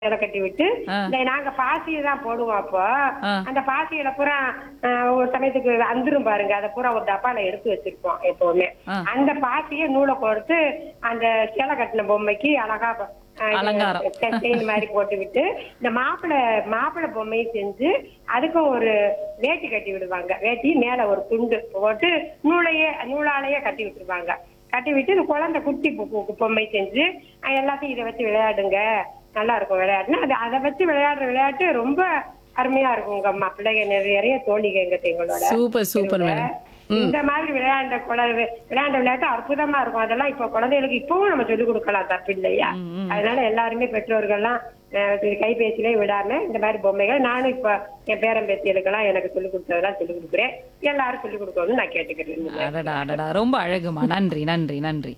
இலை கட்டி விட்டு ஆ. இந்த நாங்க பாசியை தான் போடுவோம் அப்போ ஆ. அந்த பாசியில பூரா ஆ, ஒரு சமயத்துக்கு அந்துரும் பாருங்க அதை பூரா ஒரு டப்பால எடுத்து வச்சிருப்போம் எப்பவுமே ஆ. அந்த பாசியை நூலை கொடுத்து அந்த சிலை கட்டின பொம்மைக்கு அழகா ப- ஆ, இது அலங்காரம். செயின் மாதிரி போட்டு விட்டு இந்த மாப்பிளை மாப்பிளை பொம்மையை செஞ்சு அதுக்கும் ஒரு வேட்டி கட்டி விடுவாங்க வேட்டி மேல ஒரு துண்டு போட்டு நூலையே நூலாலேயே கட்டி விட்டுருவாங்க கட்டி விட்டு இந்த குழந்தை குட்டி பொ- பொ- பொம்மை செஞ்சு அஹ் எல்லாத்தையும் இதை வச்சு விளையாடுங்க நல்லா இருக்கும் விளையாடுனா அது அதை வச்சு விளையாடுற விளையாட்டு ரொம்ப அருமையா இருக்கும் உங்க அம்மா பிள்ளைங்க நிறைய நிறைய தோழிங்க எங்க எங்களோட சூப்பர் சூப்பர் மேடம் இந்த மாதிரி விளையாண்ட குழந்தை விளையாண்ட விளையாட்டு அற்புதமா இருக்கும் அதெல்லாம் இப்ப குழந்தைகளுக்கு இப்பவும் நம்ம சொல்லிக் கொடுக்கலாம் தப்பு இல்லையா அதனால எல்லாருமே பெற்றோர்கள்லாம் அஹ், இது கைபேசியிலே விடாம இந்த மாதிரி பொம்மைகள் நானும் இப்ப என் பேரன் பேத்திகளுக்கெல்லாம் எனக்கு சொல்லிக் கொடுத்ததெல்லாம் சொல்லிக் கொடுக்குறேன் எல்லாரும் சொல்லிக் கொடுக்கணும்னு நான் கேட்டுக்கிறேன் அடடா அடடா ரொம்ப அழகுமா நன்றி நன்றி நன்றி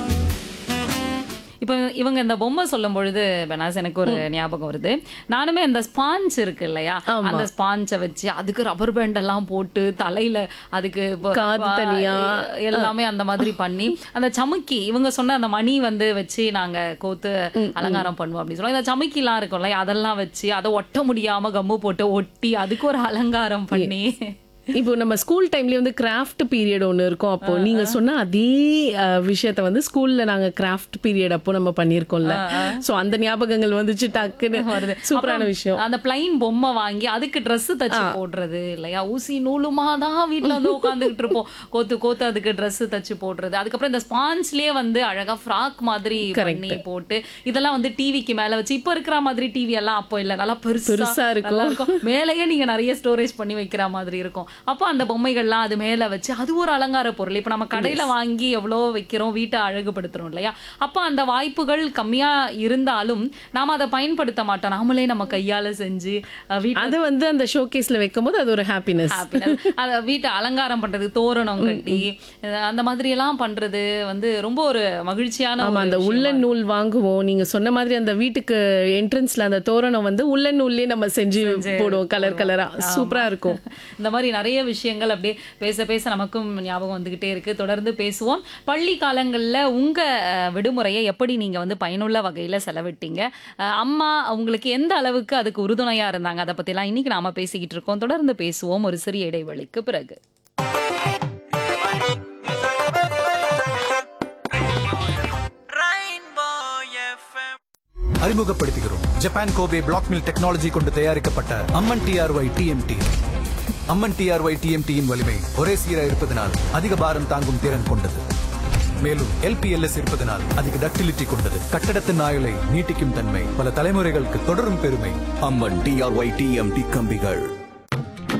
இப்போ இவங்க இந்த பொம்மை சொல்லும் பொழுது பெனாஸ் எனக்கு ஒரு ஞாபகம் வருது நானுமே இந்த ஸ்பாஞ்ச் இருக்கு இல்லையா ஆமா. அந்த ஸ்பாஞ்சை வச்சு அதுக்கு ரப்பர் பேண்ட் எல்லாம் போட்டு தலையில அதுக்கு இப்போ- காது தனியா. எல்லாமே அந்த மாதிரி பண்ணி அந்த சமுக்கி இவங்க சொன்ன அந்த மணி வந்து வச்சு நாங்க கோத்து அலங்காரம் பண்ணுவோம் அப்படின்னு சொல்லுவாங்க இந்த சமுக்கிலாம் இருக்கும்ல அதெல்லாம் வச்சு அதை ஒட்ட முடியாம கம்மு போட்டு ஒட்டி அதுக்கு ஒரு அலங்காரம் பண்ணி இப்போ நம்ம ஸ்கூல் டைம்லயே வந்து கிராஃப்ட் பீரியட் ஒன்று இருக்கும் அப்போ நீங்க சொன்ன அதே அஹ், விஷயத்த வந்து ஸ்கூல்ல நாங்க கிராஃப்ட் பீரியட் அப்போ நம்ம பண்ணியிருக்கோம்ல சோ அந்த ஞாபகங்கள் வந்துச்சு டக்குன்னு வருது சூப்பரான அப்புறம் விஷயம் அந்த பிளைன் பொம்மை வாங்கி அதுக்கு Dress தச்சு போடுறது இல்லையா ஊசி நூலுமா தான் வீட்ல வந்து உட்காந்துக்கிட்டு இருப்போம் கோத்து கோத்து அதுக்கு Dress தச்சு போடுறது அதுக்கப்புறம் இந்த ஸ்பான்ஸ்லயே வந்து அழகா ஃப்ராக் மாதிரி பண்ணி போட்டு இதெல்லாம் வந்து டிவிக்கு மேல வச்சு இப்ப இருக்கிற மாதிரி டிவி எல்லாம் அப்போ இல்ல நல்லா பெருசா பெருசா இருக்கும். நல்லா இருக்கும் மேலேயே நீங்க நிறைய ஸ்டோரேஜ் பண்ணி வைக்கிற மாதிரி இருக்கும் அப்போ அந்த பொம்மைகள்லாம் அது மேல வச்சு அது ஒரு அலங்கார பொருள் இப்ப நம்ம கடையில வாங்கி எவ்வளோ வைக்கிறோம் வீட்டை அழகுபடுத்துறோம் இல்லையா அப்போ அந்த வாய்ப்புகள் கம்மியா இருந்தாலும் நாம அதை பயன்படுத்த மாட்டோம் நாமளே நம்ம கையால செஞ்சு அஹ், வீட்டு அது வந்து அந்த ஷோகேஸ்ல வைக்கும்போது அது ஒரு ஹாப்பினஸ் happiness. அத வீட்டை அலங்காரம் பண்றது தோரணம் கட்டி அஹ், அந்த மாதிரி எல்லாம் பண்றது வந்து ரொம்ப ஒரு மகிழ்ச்சியான ஆமா ஒரு அந்த விஷயமா உள்ளன் நூல் வாங்குவோம் நீங்க சொன்ன மாதிரி அந்த வீட்டுக்கு என்ட்ரன்ஸ்ல அந்த தோரணம் வந்து உள்ளன் நூல்லயே நம்ம செஞ்சு போடுவோம் கலர் கலரா சூப்பரா இருக்கும் இந்த மாதிரி நிறைய விஷயங்கள் அப்படியே பேச பேச நமக்கும் ஞாபகம் வந்துகிட்டே இருக்கு தொடர்ந்து பேசுவோம் பள்ளி காலங்கள்ல உங்க அஹ், விடுமுறையை எப்படி நீங்க வந்து பயனுள்ள வகையில செலவிட்டீங்க அஹ், அம்மா உங்களுக்கு எந்த அளவுக்கு அதுக்கு உறுதுணையா இருந்தாங்க அதை பத்தி எல்லாம் இன்னைக்கு நாம பேசிக்கிட்டு இருக்கோம் தொடர்ந்து பேசுவோம் ஒரு சிறிய இடைவெளிக்கு பிறகு அறிமுகப்படுத்துகிறோம் Japan Kobe black mill technology கொண்டு தயாரிக்கப்பட்ட Amman TRY TMT Amman TRY டிஎம்டியின் வலிமை ஒரே சீராக இருப்பதனால் அதிக பாரம் தாங்கும் திறன் கொண்டது மேலும் எல்பிஎல்எஸ் இருப்பதனால் அதிக டக்டிலிட்டி கொண்டது கட்டடத்தின் ஆயுளை நீட்டிக்கும் தன்மை பல தலைமுறைகளுக்கு தொடரும் பெருமை அம்மன் டிஆர்ஒய் டிஎம்டி கம்பிகள்